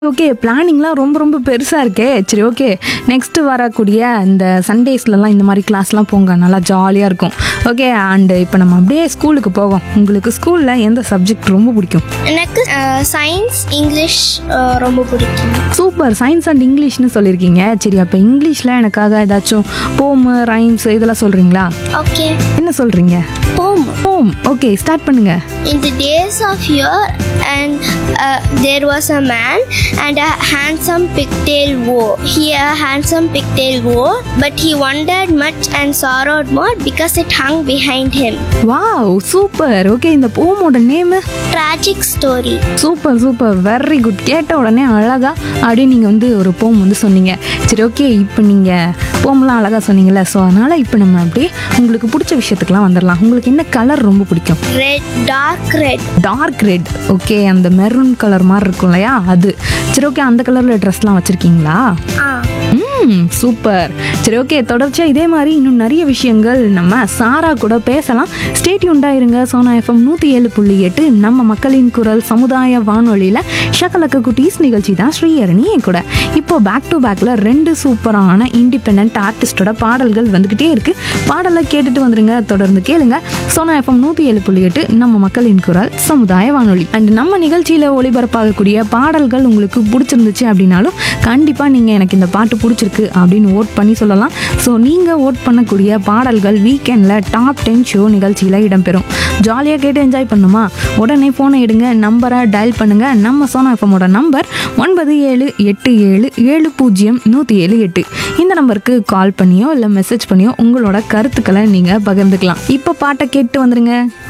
Okay பிளானிங்லாம் ரொம்ப ரொம்ப பெருசாக இருக்கே சரி ஓகே நெக்ஸ்ட்டு வரக்கூடிய இந்த சண்டேஸ்லலாம் இந்த மாதிரி கிளாஸ்லாம் போங்க நல்லா ஜாலியாக இருக்கும் ஓகே அண்டு இப்போ நம்ம அப்படியே ஸ்கூலுக்கு போவோம் உங்களுக்கு ஸ்கூலில் எந்த சப்ஜெக்ட் ரொம்ப பிடிக்கும் எனக்கு சயின்ஸ் இங்கிலீஷ் அஹ், ரொம்ப பிடிக்கும் சூப்பர் சயின்ஸ் அண்ட் இங்கிலீஷ்னு சொல்லியிருக்கீங்க சரி அப்போ இங்கிலீஷில் எனக்காக ஏதாச்சும் போமு ரைம்ஸ் இதெல்லாம் சொல்கிறீங்களா ஓகே என்ன சொல்கிறீங்க போம் போம் ஓகே ஸ்டார்ட் பண்ணுங்க In the days of yore, and uh, there was a man and a handsome pigtail wore. He a handsome pigtail wore, but he wondered much and sorrowed more because it hung behind him. Wow super okay இந்த போமோட name Tragic story. Super super very good கேட்ட உடனே அழகா அப்படியே நீங்கள் வந்து ஒரு போம் வந்து சொன்னீங்க சரி ஓகே இப்போ நீங்கள் போம்லாம் அழகாக சொன்னீங்கல்ல ஸோ அதனால் இப்போ நம்ம அப்படியே உங்களுக்கு பிடிச்ச விஷயத்துக்குலாம் வந்துடலாம் உங்களுக்கு என்ன கலர் ரொம்ப பிடிக்கும் Red, dark red. Dark red okay அந்த மெரூன் கலர் மாதிரி இருக்கும் இல்லையா அது சரி ஓகே அந்த கலரில் ட்ரெஸ்லாம் வச்சுருக்கீங்களா Ah. ம் சூப்பர் சரி ஓகே தொடர்ச்சியாக இதே மாதிரி இன்னும் நிறைய விஷயங்கள் நம்ம சாரா கூட பேசலாம் ஸ்டேட்யூண்டா இருங்க சோனா எஃப்எம் நூற்றி ஏழு புள்ளி எட்டு நம்ம மக்களின் குரல் சமுதாய வானொலியில் ஷகலக்க குட்டீஸ் நிகழ்ச்சி தான் ஸ்ரீஹரணி என் கூட இப்போ பேக் டு பேக்கில் ரெண்டு சூப்பரான இண்டிபெண்ட் ஆர்டிஸ்டோட பாடல்கள் வந்துக்கிட்டே இருக்கு பாடலை கேட்டுட்டு வந்துருங்க தொடர்ந்து கேளுங்க சோனா எஃப்எம் நூற்றி ஏழு புள்ளி எட்டு நம்ம மக்களின் குரல் சமுதாய வானொலி அண்ட் நம்ம நிகழ்ச்சியில் ஒளிபரப்பாகக்கூடிய பாடல்கள் உங்களுக்கு பிடிச்சிருந்துச்சு அப்படின்னாலும் கண்டிப்பாக நீங்கள் எனக்கு இந்த பாட்டு பிடிச்சிருக்கு அப்படின்னு ஓட் பண்ணி சொல்லலாம் ஸோ நீங்கள் ஓட் பண்ணக்கூடிய பாடல்கள் வீக்கெண்டில் டாப் டென் ஷோ நிகழ்ச்சியில் இடம்பெறும் ஜாலியாக கேட்டு என்ஜாய் பண்ணுமா உடனே ஃபோனை எடுங்க நம்பரை டயல் பண்ணுங்கள் நம்ம சோனா எஃப்எம்மோட நம்பர் ஒன்பது ஏழு எட்டு ஏழு ஏழு பூஜ்ஜியம் நூற்றி ஏழு எட்டு இந்த நம்பருக்கு கால் பண்ணியோ இல்லை மெசேஜ் பண்ணியோ உங்களோட கருத்துக்களை நீங்கள் பகிர்ந்துக்கலாம் இப்போ பாட்டை கேட்டு வந்துருங்க